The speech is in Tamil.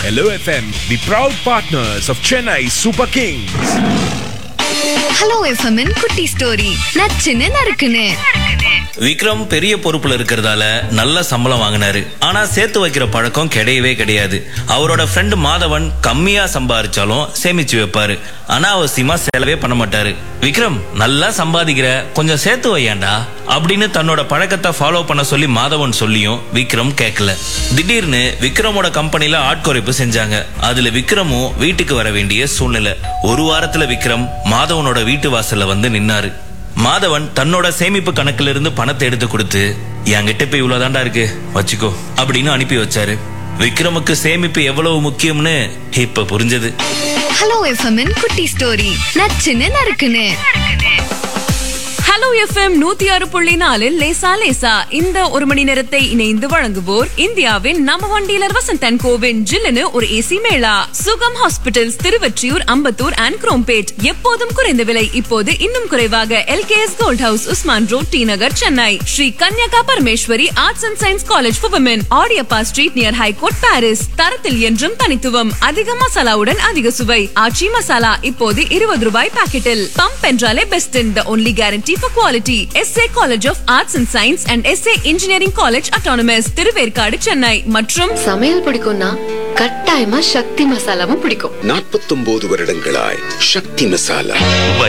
Hello FM, the proud partners of Chennai Super Kings. Hello எஃப்எம்மின் குட்டி ஸ்டோரி நச்சுன்னு நறுக்குன்னு விக்ரம் பெரிய பொறுப்புல இருக்கிறதால நல்ல சம்பளம் வாங்கினாரு ஆனா சேர்த்து வைக்கிற பழக்கம் கிடையவே கிடையாது அவரோட ஃப்ரெண்ட் மாதவன் கம்மியா சம்பாரிச்சாலும் சேமிச்சு வைப்பாரு அனாவசியமா செலவே பண்ண மாட்டாரு விக்ரம் நல்லா சம்பாதிக்கிற கொஞ்சம் சேர்த்து வையாண்டா அப்படின்னு தன்னோட பழக்கத்தை ஃபாலோ பண்ண சொல்லி மாதவன் சொல்லியும் விக்ரம் கேட்கல திடீர்னு விக்ரமோட கம்பெனில ஆட்குறைப்பு செஞ்சாங்க அதுல விக்ரமும் வீட்டுக்கு வர வேண்டிய சூழ்நிலை ஒரு வாரத்துல விக்ரம் மாதவனோட வீட்டு வாசல்ல வந்து நின்னாரு மாதவன் தன்னோட சேமிப்பு கணக்குல இருந்து பணத்தை எடுத்து கொடுத்து என்கிட்ட இப்ப இவ்வளவுதான்டா இருக்கு வச்சுக்கோ அப்படின்னு அனுப்பி வச்சாரு விக்ரமுக்கு சேமிப்பு எவ்வளவு முக்கியம்னு இப்ப புரிஞ்சது ஹலோ எஃப்எம்மின் குட்டி ஸ்டோரி நச்சுன்னு நறுக்குன்னு ஹலோ எஃப்எம் நூத்தி ஆறு புள்ளி நாலில் லேசா லேசா இந்த ஒரு மணி நேரத்தை இணைந்து வழங்குவோர் இந்தியாவின் நம்ம ஒன் டீலர் வசந்தன் கோவின் ஜில்லுன்னு ஒரு AC mela Sugam hospitals Thiruvottiyur Ambattur and Chromepet எப்போதும் குறைந்த விலை இப்போது இன்னும் குறைவாக LKS gold house Usman road T Nagar Chennai Sri Kanyaka Parameswari arts and science college for women Adiyappa street near high court Parrys தரத்தில் என்றும் தனித்துவம் அதிக மசாலாவுடன் அதிக சுவை ஆச்சி மசாலா இப்போது இருபது ரூபாய் பாக்கெட்டில் பம்ப் என்றாலே best in the only guarantee for quality SA college of arts and science and SA engineering college autonomous Thiruverkadu Chennai மற்றும் சமையல் பிடிக்கும்னா கட்டாயமா சக்தி மசாலாவும் பிடிக்கும் நாற்பத்தொன்பது வருடங்களாய் சக்தி மசாலா